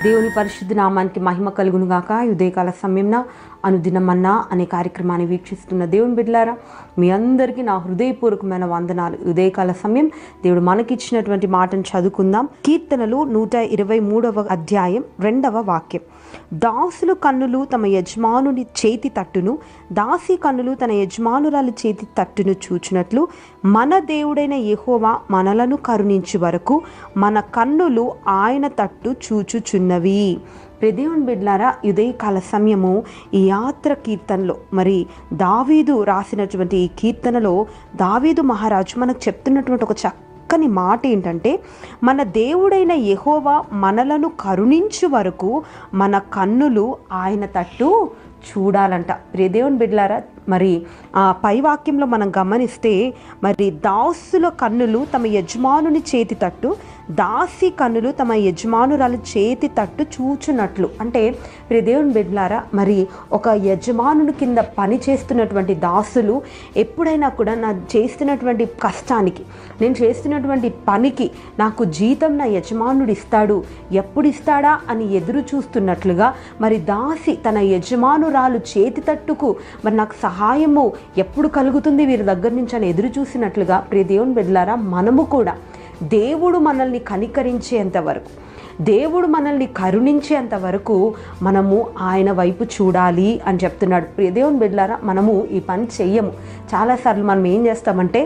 దేవుని పరిశుద్ధ నామానికి మహిమ కలుగును గాక ఈ ఉదయకాల సమయంన అనుదినమన్నా అనే కార్యక్రమాన్ని వీక్షిస్తున్న దేవుని బిడ్డలారా మీ అందరికీ నా హృదయపూర్వకమైన వందనాలు ఈ ఉదయకాల సమయం దేవుడు మనకిచ్చినటువంటి మాటను చదువుకుందాం కీర్తనలు నూట ఇరవై మూడవ అధ్యాయం రెండవ వాక్యం దాసులు కన్నులు తమ యజమానుని చేతి తట్టును దాసి కన్నులు తన యజమానురాలి చేతి తట్టును చూచినట్లు మన దేవుడైన యెహోవా మనలను కరుణించు వరకు మన కన్నులు ఆయన తట్టు చూచుచున్నవి ప్రదేవుని బిడ్లారా ఉదయకాల సమయము ఈ యాత్ర కీర్తనలో మరి దావీదు రాసినటువంటి ఈ కీర్తనలో దావీదు మహారాజు మనకు చెప్తున్నటువంటి ఒక చక్కని మాట ఏంటంటే మన దేవుడైన యెహోవా మనలను కరుణించు వరకు మన కన్నులు ఆయన తట్టు చూడాలంట ప్రియ దేవుని బిడ్లారా మరి ఆ పై వాక్యంలో మనం గమనిస్తే మరి దాసుల కన్నులు తమ యజమానుని చేతి తట్టు దాసి కన్నులు తమ యజమానురాలు చేతి తట్టు చూచున్నట్లు అంటే ప్రియ దేవుని బిడ్లారా మరి ఒక యజమానుని కింద పని చేస్తున్నటువంటి దాసులు ఎప్పుడైనా కూడా నా చేస్తున్నటువంటి కష్టానికి నేను చేస్తున్నటువంటి పనికి నాకు జీతం నా యజమానుడు ఇస్తాడు ఎప్పుడు ఇస్తాడా అని ఎదురు చూస్తున్నట్లుగా మరి దాసి తన యజమానురాలు చేతి తట్టుకు మరి నాకు సహాయము ఎప్పుడు కలుగుతుంది వీరి దగ్గర నుంచి అని ఎదురు చూసినట్లుగా ప్రియ దేవుని బిడ్డలారా మనము కూడా దేవుడు మనల్ని కనికరించేంత వరకు దేవుడు మనల్ని కరుణించేంత వరకు మనము ఆయన వైపు చూడాలి అని చెప్తున్నాడు ప్రియ దేవుని బిడ్డలారా మనము ఈ పని చెయ్యము చాలాసార్లు మనం ఏం చేస్తామంటే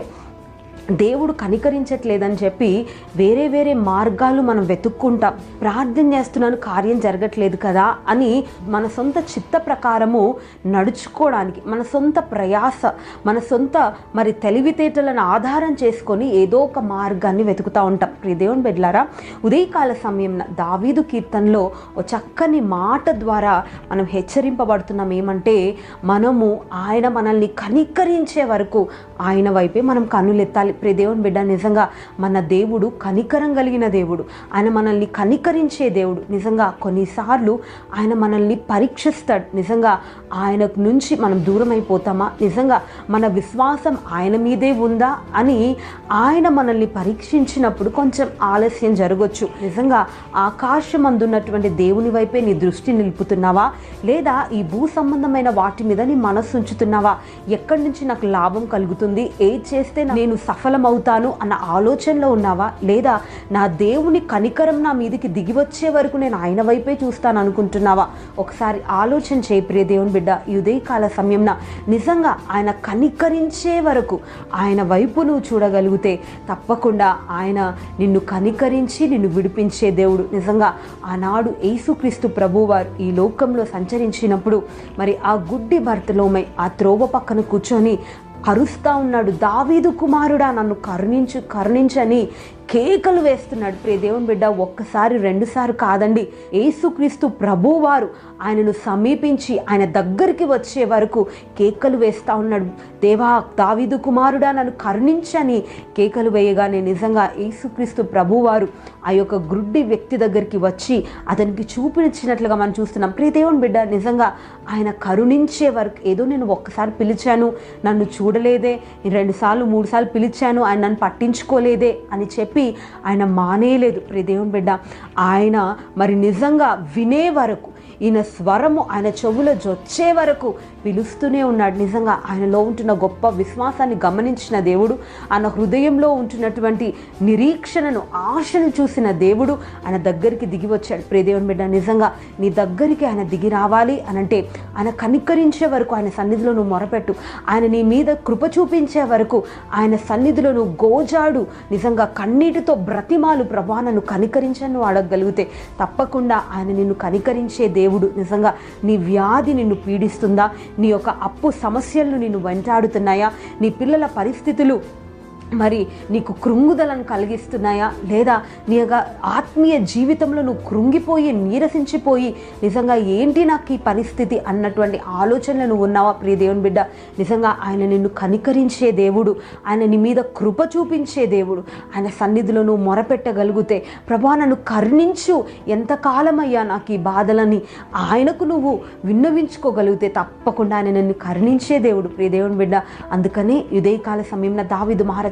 దేవుడు కనికరించట్లేదని చెప్పి వేరే వేరే మార్గాలు మనం వెతుక్కుంటాం ప్రార్థన చేస్తున్నాను కార్యం జరగట్లేదు కదా అని మన సొంత చిత్త ప్రకారము నడుచుకోవడానికి మన సొంత ప్రయాస మన సొంత మరి తెలివితేటలను ఆధారం చేసుకొని ఏదో ఒక మార్గాన్ని వెతుకుతూ ఉంటాం ప్రియ దేవుని బిడ్లారా ఉదయకాల సమయం దావీదు కీర్తనలో ఓ చక్కని మాట ద్వారా మనం హెచ్చరింపబడుతున్నాం ఏమంటే మనము ఆయన మనల్ని కనికరించే వరకు ఆయన వైపే మనం కన్నులెత్తాలి ప్రియ దేవుని బిడ్డ నిజంగా మన దేవుడు కనికరం కలిగిన దేవుడు ఆయన మనల్ని కనికరించే దేవుడు నిజంగా కొన్నిసార్లు ఆయన మనల్ని పరీక్షిస్తాడు నిజంగా ఆయన నుంచి మనం దూరం అయిపోతామా నిజంగా మన విశ్వాసం ఆయన మీదే ఉందా అని ఆయన మనల్ని పరీక్షించినప్పుడు కొంచెం ఆలస్యం జరగవచ్చు నిజంగా ఆకాశం అందున్నటువంటి దేవుని వైపే నీ దృష్టి నిలుపుతున్నావా లేదా ఈ భూ సంబంధమైన వాటి మీద నీ మనస్సు ఉంచుతున్నావా ఎక్కడి నుంచి నాకు లాభం కలుగుతుంది ఏది చేస్తే నేను సఫలమవుతాను అన్న ఆలోచనలో ఉన్నావా లేదా నా దేవుని కనికరం నా మీదికి దిగి వచ్చే వరకు నేను ఆయన వైపే చూస్తాను అనుకుంటున్నావా ఒకసారి ఆలోచన చేయి ప్రియ దేవుని బిడ్డ ఈ ఉదయకాల సమయంన నిజంగా ఆయన కనికరించే వరకు ఆయన వైపు నువ్వు చూడగలిగితే తప్పకుండా ఆయన నిన్ను కనికరించి నిన్ను విడిపించే దేవుడు నిజంగా ఆనాడు యేసుక్రీస్తు ప్రభువారు ఈ లోకంలో సంచరించినప్పుడు మరి ఆ గుడ్డి భర్తలోమై ఆ త్రోవ పక్కన కూర్చొని అరుస్తా ఉన్నాడు దావీదు కుమారుడా నన్ను కరుణించు కరుణించని కేకలు వేస్తున్నాడు ప్రియ దేవుని బిడ్డ ఒక్కసారి రెండుసార్లు కాదండి యేసుక్రీస్తు ప్రభువారు ఆయనను సమీపించి ఆయన దగ్గరికి వచ్చే వరకు కేకలు వేస్తా ఉన్నాడు దేవా దావీదు కుమారుడా నన్ను కరుణించని కేకలు వేయగానే నిజంగా యేసుక్రీస్తు ప్రభువారు ఆ యొక్క గ్రుడ్డి వ్యక్తి దగ్గరికి వచ్చి అతనికి చూపించినట్లుగా మనం చూస్తున్నాం ప్రియ దేవుని బిడ్డ నిజంగా ఆయన కరుణించే వరకు ఏదో నేను ఒక్కసారి పిలిచాను నన్ను చూడలేదే రెండుసార్లు మూడు సార్లు పిలిచాను ఆయన నన్ను పట్టించుకోలేదే అని చెప్పి ఆయన మానేయలేదు ప్రియ దేవుని బిడ్డ ఆయన మరి నిజంగా వినే వరకు ఈయన స్వరము ఆయన చెవుల జొచ్చే వరకు పిలుస్తూనే ఉన్నాడు నిజంగా ఆయనలో ఉంటున్న గొప్ప విశ్వాసాన్ని గమనించిన దేవుడు ఆయన హృదయంలో ఉంటున్నటువంటి నిరీక్షణను ఆశను చూసిన దేవుడు ఆయన దగ్గరికి దిగి వచ్చాడు ప్రియదేవుని బిడ్డ నిజంగా నీ దగ్గరికి ఆయన దిగి రావాలి అనంటే ఆయన కనికరించే వరకు ఆయన సన్నిధిలో నువ్వు మొరపెట్టు ఆయన నీ మీద కృప చూపించే వరకు ఆయన సన్నిధిలో నువ్వు గోజాడు నిజంగా కన్నీటితో బ్రతిమాలు ప్రభా నన్ను కనికరించని నువ్వు అడగగలిగితే తప్పకుండా ఆయన నిన్ను కనికరించే దేవుడు నిజంగా నీ వ్యాధి నిన్ను పీడిస్తుందా నీ యొక్క అప్పు సమస్యలను నిన్ను వెంటాడుతున్నాయా నీ పిల్లల పరిస్థితులు మరి నీకు కృంగుదలను కలిగిస్తున్నాయా లేదా నీ యొక్క ఆత్మీయ జీవితంలో నువ్వు కృంగిపోయి నీరసించిపోయి నిజంగా ఏంటి నాకు ఈ పరిస్థితి అన్నటువంటి ఆలోచనలు నువ్వు ఉన్నావా ప్రియ దేవుని బిడ్డ నిజంగా ఆయన నిన్ను కనికరించే దేవుడు ఆయన నీ మీద కృప చూపించే దేవుడు ఆయన సన్నిధిలో నువ్వు మొరపెట్టగలిగితే ప్రభా నన్ను కరుణించు ఎంతకాలమయ్యా నాకు ఈ బాధలని ఆయనకు నువ్వు విన్నవించుకోగలిగితే తప్పకుండా ఆయన నిన్ను కరుణించే దేవుడు ప్రియ దేవుని బిడ్డ అందుకనే ఉదయకాల సమయంలో దావిదు మహారాజ్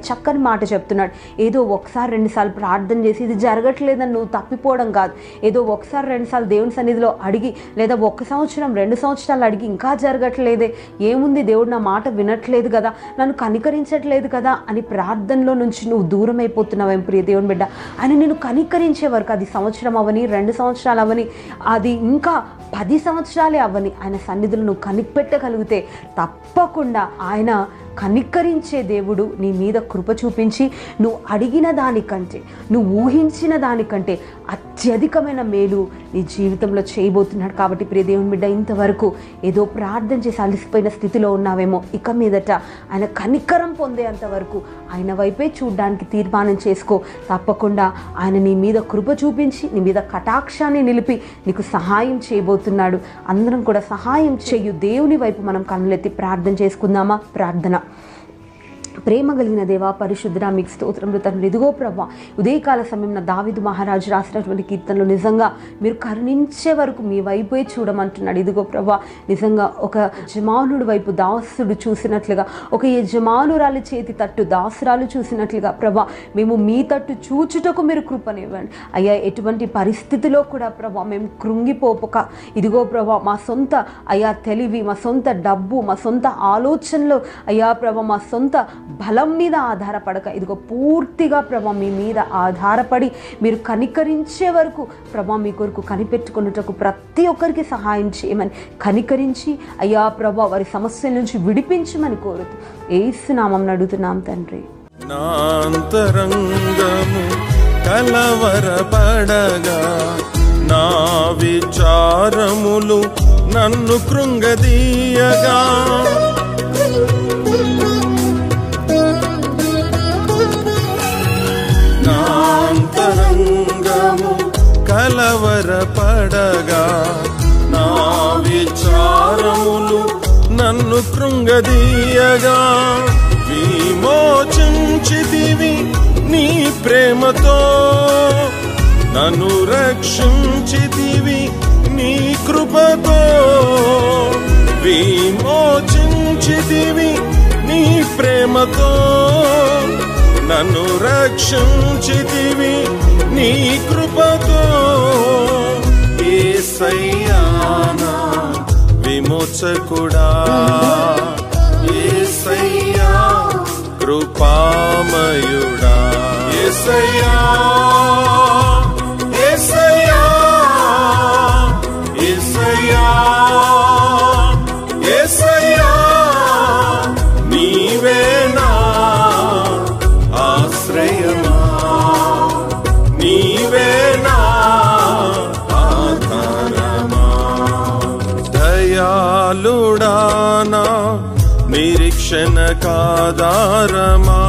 చక్కని మాట చెప్తున్నాడు ఏదో ఒకసారి రెండుసార్లు ప్రార్థన చేసి ఇది జరగట్లేదని నువ్వు తప్పిపోవడం కాదు ఏదో ఒకసారి రెండుసార్లు దేవుని సన్నిధిలో అడిగి లేదా ఒక సంవత్సరం రెండు సంవత్సరాలు అడిగి ఇంకా జరగట్లేదే ఏముంది దేవుడు నా మాట వినట్లేదు కదా నన్ను కనికరించట్లేదు కదా అని ప్రార్థనలో నుంచి నువ్వు దూరం అయిపోతున్నావేం ప్రియ దేవుని బిడ్డ ఆయన నేను కనికరించే వరకు అది సంవత్సరం అవని రెండు సంవత్సరాలు అవని అది ఇంకా పది సంవత్సరాలే అవ్వని ఆయన సన్నిధులు నువ్వు కనిపెట్టగలిగితే తప్పకుండా ఆయన కనికరించే దేవుడు నీ మీద కృప చూపించి నువ్వు అడిగిన దానికంటే నువ్వు ఊహించిన దానికంటే అత్యధికమైన మేలు నీ జీవితంలో చేయబోతున్నాడు కాబట్టి ప్రియ దేవుని బిడ్డ ఇంతవరకు ఏదో ప్రార్థన చేసి అలసిపోయిన స్థితిలో ఉన్నావేమో ఇక మీదట ఆయన కనికరం పొందేంత వరకు ఆయన వైపే చూడడానికి తీర్మానం చేసుకో తప్పకుండా ఆయన నీ మీద కృప చూపించి నీ మీద కటాక్షాన్ని నిలిపి నీకు సహాయం చేయబోతున్నాడు అందరం కూడా సహాయం చేయు దేవుని వైపు మనం కన్నులెత్తి ప్రార్థన చేసుకుందామా ప్రార్థన ప్రేమ కలిగిన దేవా పరిశుద్ధుడా మీకు స్తోత్రములు తండ్రి ఇదిగో ప్రభా ఉదయకాల సమయంలో దావిదు మహారాజు రాసినటువంటి కీర్తనలు నిజంగా మీరు కరుణించే వరకు మీ వైపే చూడమంటున్నాడు ఇదిగో ప్రభా నిజంగా ఒక యజమానుడి వైపు దాసుడు చూసినట్లుగా ఒక యజమానురాలి చేతి తట్టు దాసురాలు చూసినట్లుగా ప్రభా మేము మీ తట్టు చూచుటకు మీరు కృపనివ్వండి అయ్యా ఎటువంటి పరిస్థితిలో కూడా ప్రభా మేము కృంగిపోపక ఇదిగో ప్రభా మా సొంత అయ్యా తెలివి మా సొంత డబ్బు మా సొంత ఆలోచనలు అయ్యా ప్రభా మా సొంత బలం మీద ఆధారపడక ఇదిగో పూర్తిగా ప్రభా మీ మీద ఆధారపడి మీరు కనికరించే వరకు ప్రభా మీ కొరకు కనిపెట్టుకున్నటకు ప్రతి ఒక్కరికి సహాయం చేయమని కనికరించి అయ్యా ప్రభా వారి సమస్యల నుంచి విడిపించమని కోరుతూ ఏసునామం అడుగుతున్నాం తండ్రి నాంతరంగము కలవరపడగా నా విచారములు నన్ను కృంగదీయగా నాంతరంగము కలవరపడగా నా విచారములు నన్ను కృంగదీయగా విమోచించితివి నీ ప్రేమతో నన్ను రక్షించితివి నీ కృపతో విమోచించితివి నీ ప్రేమతో నన్ను రక్షించితివి నీ కృపతో ఏసయ్యానా విమోచకుడా ఏసయ్యా కృపామయుడా ఏసయ్యా ఏసయ్యా ఏసయ్యా ఏసయ్యా నీవేనా ఆశ్రయమా నీవేనా ఆధారమా దయాళుడానా నిరీక్షణ కాదారమా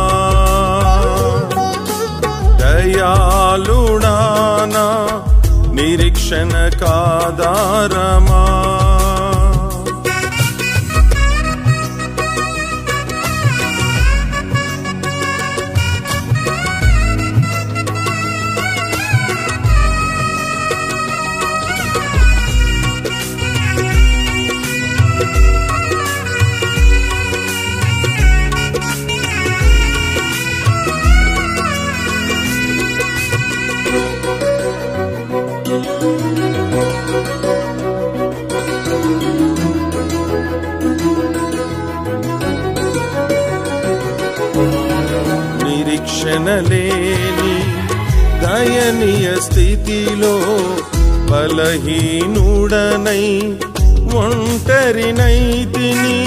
దయాళుడానా నిరీక్షణ కాదారమా నిరీక్షణ లేని దయనీయ స్థితిలో బలహీనుడనై ఒంటరినై తిని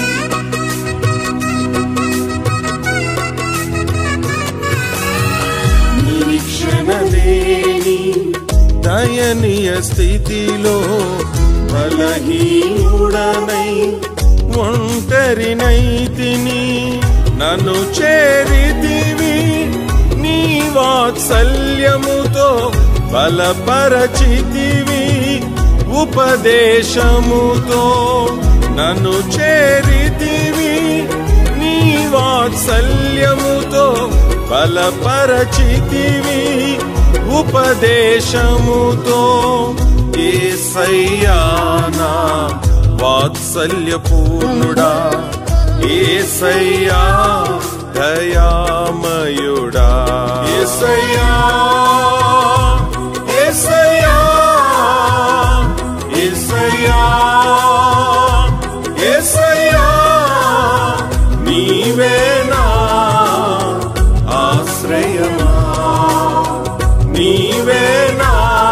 నిరీక్షణ లేని దయనీయ స్థితిలో బలహీనుడనై ఒంటరినై తిని నన్ను చేరితివి నీ వాత్సల్యముతో బలపరచితివి ఉపదేశముతో నన్ను చేరితివి నీ వాత్సల్యముతో బలపరచితివి ఉపదేశముతో ఏసయ్యానా వాత్సల్యపూర్ణుడా ఏసయ్యా దయామయుడా ఏసయ్యా ఏసయ్యా ఏసయ్యా ఏసయ్యా నీవేనా ఆశ్రయమా నీవేనా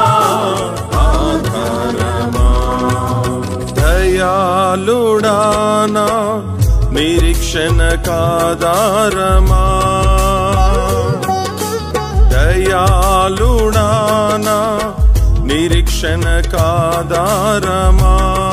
ఆధారమా దయాళుడానా నిరీక్షణ కాదారమా దయాళుడానా నిరీక్షణ కాదారమా